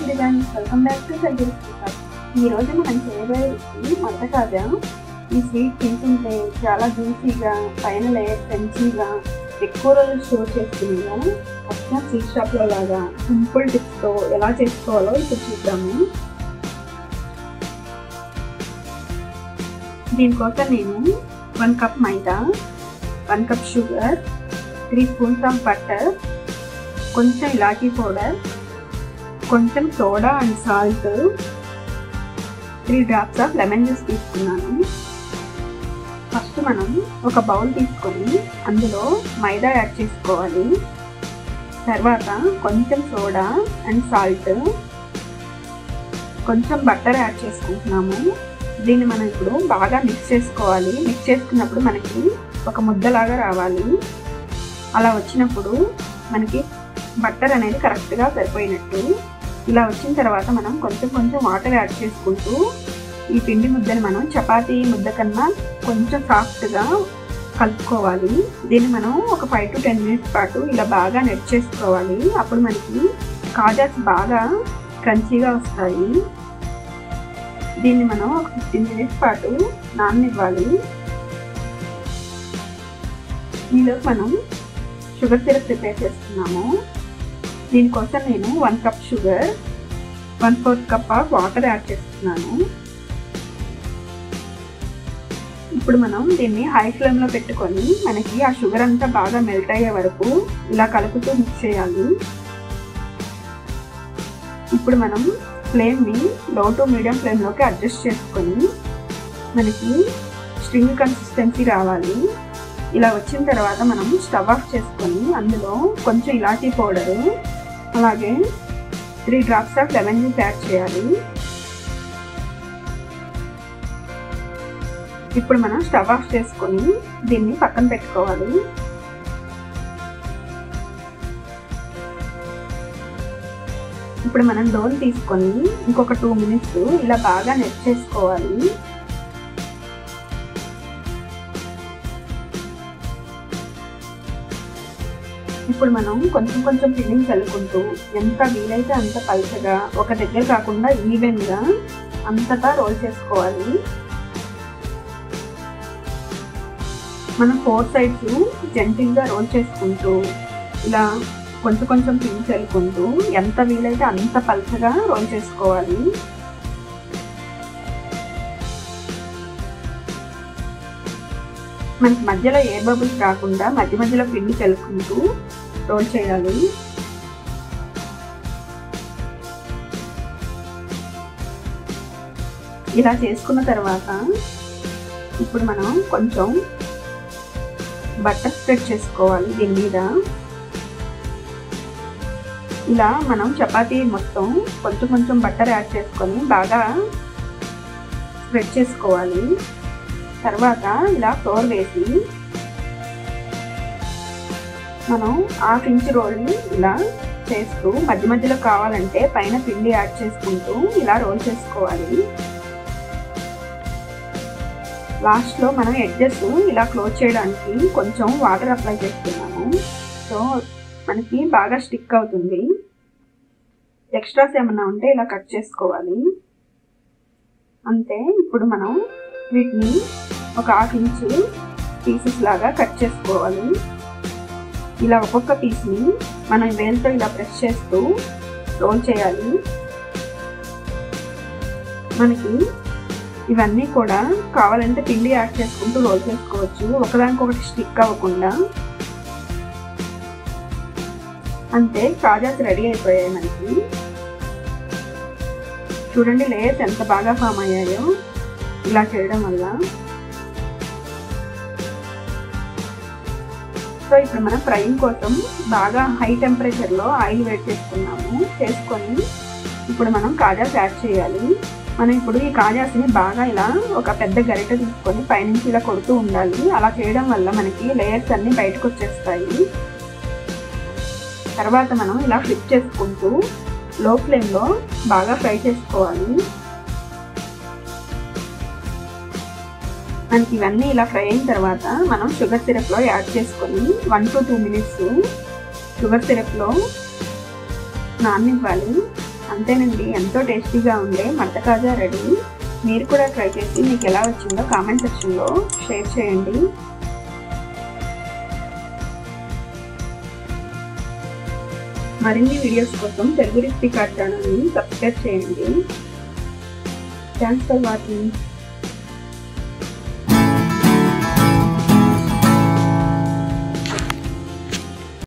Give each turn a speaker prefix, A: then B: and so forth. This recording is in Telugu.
A: everyone welcome back to surgery ఈ రోజు మనం చేయబోయే రెసిపీ మడత కాజా ఈ స్వీట్ తింటుంటే చాలా జ్యూసీగా పైన లేయర్ క్రంచీగా ఎక్కువ రోజులు స్టోర్ చేసుకునేలా అచ్చా స్వీట్ షాప్లో లాగా సింపుల్ టిప్స్తో ఎలా చేసుకోవాలో ఇప్పుడు చూద్దాము దీనికోసం నేను one cup maida one cup sugar three spoons of butter కొంచెం ఇలాచీ పౌడర్ కొంచెం soda and salt three drops of lemon juice తీసుకున్నాను ఫస్ట్ మనం ఒక బౌల్ తీసుకొని అందులో మైదా యాడ్ చేసుకోవాలి తర్వాత కొంచెం సోడా అండ్ సాల్ట్ కొంచెం బటర్ యాడ్ చేసుకుంటున్నాము దీన్ని మనం ఇప్పుడు బాగా మిక్స్ చేసుకోవాలి మిక్స్ చేసుకున్నప్పుడు మనకి ఒక ముద్దలాగా రావాలి అలా వచ్చినప్పుడు మనకి బట్టర్ అనేది కరెక్ట్గా సరిపోయినట్టు ఇలా వచ్చిన తర్వాత మనం కొంచెం కొంచెం వాటర్ యాడ్ చేసుకుంటూ ఈ పిండి ముద్దను మనం చపాతీ ముద్ద కన్నా కొంచెం సాఫ్ట్గా కలుపుకోవాలి దీన్ని మనం ఒక ఫైవ్ టు టెన్ మినిట్స్ పాటు ఇలా బాగా నెట్ చేసుకోవాలి అప్పుడు మనకి కాజాస్ బాగా క్రంచీగా వస్తాయి దీన్ని మనం ఒక ఫిఫ్టీన్ మినిట్స్ పాటు నాననివ్వాలి ఈలోపు మనం షుగర్ సిరప్ ప్రిపేర్ చేస్తున్నాము దీనికోసం నేను one cup sugar one fourth cup of water add చేస్తున్నాను ఇప్పుడు మనం దీన్ని హై ఫ్లేమ్లో పెట్టుకొని మనకి ఆ షుగర్ అంతా బాగా మెల్ట్ అయ్యే వరకు ఇలా కలుపుతూ మిక్స్ చేయాలి ఇప్పుడు మనం ఫ్లేమ్ని లో టు మీడియం ఫ్లేమ్లోకి అడ్జస్ట్ చేసుకొని మనకి స్ట్రింగ్ కన్సిస్టెన్సీ రావాలి ఇలా వచ్చిన తర్వాత మనం స్టవ్ ఆఫ్ చేసుకొని అందులో కొంచెం ఇలాచీ పౌడరు అలాగే three drops of lemon juice add చేయాలి ఇప్పుడు మనం స్టవ్ ఆఫ్ చేసుకొని దీన్ని పక్కన పెట్టుకోవాలి ఇప్పుడు మనం డోల్ తీసుకొని ఇంకొక టూ మినిట్స్ ఇలా బాగా నెట్ చేసుకోవాలి ఇప్పుడు మనం కొంచెం కొంచెం పిండిని చల్లుకుంటూ ఎంత వీలైతే అంత పలుచగా ఒక దగ్గర కాకుండా ఈవెన్గా అంతటా రోల్ చేసుకోవాలి మనం ఫోర్ సైడ్స్ జెంటిల్గా రోల్ చేసుకుంటూ ఇలా కొంచెం కొంచెం పిండి చల్లుకుంటూ ఎంత వీలైతే అంత పలుచగా రోల్ చేసుకోవాలి మనకి మధ్యలో ఎయిర్ బబుల్స్ రాకుండా మధ్య మధ్యలో పిండి చల్లుకుంటూ రోల్ చేయాలి ఇలా చేసుకున్న తర్వాత ఇప్పుడు మనం కొంచెం బటర్ స్ప్రెడ్ చేసుకోవాలి దీని మీద ఇలా మనం చపాతీ మొత్తం కొంచెం కొంచెం బటర్ యాడ్ చేసుకొని బాగా స్ప్రెడ్ చేసుకోవాలి తర్వాత ఇలా ఫ్లోర్ వేసి మనం హాఫ్ ఇంచ్ రోల్ని ఇలా చేస్తూ మధ్య మధ్యలో కావాలంటే పైన పిండి యాడ్ చేసుకుంటూ ఇలా రోల్ చేసుకోవాలి లాస్ట్లో మనం ఎడ్జెస్ ఇలా క్లోజ్ చేయడానికి కొంచెం వాటర్ అప్లై చేస్తున్నాము సో మనకి బాగా స్టిక్ అవుతుంది ఎక్స్ట్రాస్ ఏమన్నా ఉంటే ఇలా కట్ చేసుకోవాలి అంతే ఇప్పుడు మనం వీటిని ఒక హాఫ్ ఇంచు పీసెస్ లాగా కట్ చేసుకోవాలి ఇలా ఒక్కొక్క పీస్ని మనం వేలుతో ఇలా ప్రెస్ చేస్తూ రోల్ చేయాలి మనకి ఇవన్నీ కూడా కావాలంటే పిండి యాడ్ చేసుకుంటూ రోల్ చేసుకోవచ్చు ఒకదానికొకటి స్టిక్ అవ్వకుండా అంతే కాజాస్ రెడీ అయిపోయాయి మనకి చూడండి లేయర్స్ ఎంత బాగా ఫామ్ అయ్యాయో ఇలా చేయడం వల్ల సో ఇప్పుడు మనం ఫ్రైయింగ్ కోసం బాగా హై టెంపరేచర్లో ఆయిల్ వేడి చేసుకున్నాము చేసుకొని ఇప్పుడు మనం కాజాస్ యాడ్ చేయాలి మనం ఇప్పుడు ఈ కాజాస్ని బాగా ఇలా ఒక పెద్ద గరిట తీసుకొని పైనుంచి ఇలా కొడుతూ ఉండాలి అలా చేయడం వల్ల మనకి లేయర్స్ అన్నీ బయటకు వచ్చేస్తాయి తర్వాత మనం ఇలా ఫ్లిప్ చేసుకుంటూ లో ఫ్లేమ్లో బాగా ఫ్రై చేసుకోవాలి మనకి ఇవన్నీ ఇలా ఫ్రై అయిన తర్వాత మనం షుగర్ సిరప్లో యాడ్ చేసుకొని one to two minutes sugar సిరప్లో నాననివ్వాలి అంతేనండి ఎంతో టేస్టీగా ఉండే మడత కాజా రెడీ మీరు కూడా ట్రై చేసి మీకు ఎలా వచ్చిందో కామెంట్ సెక్షన్లో షేర్ చేయండి మరిన్ని వీడియోస్ కోసం తెలుగు రెసిపీ కార్డ్ ఛానల్ని సబ్స్క్రైబ్ చేయండి థ్యాంక్స్ ఫర్ వాచింగ్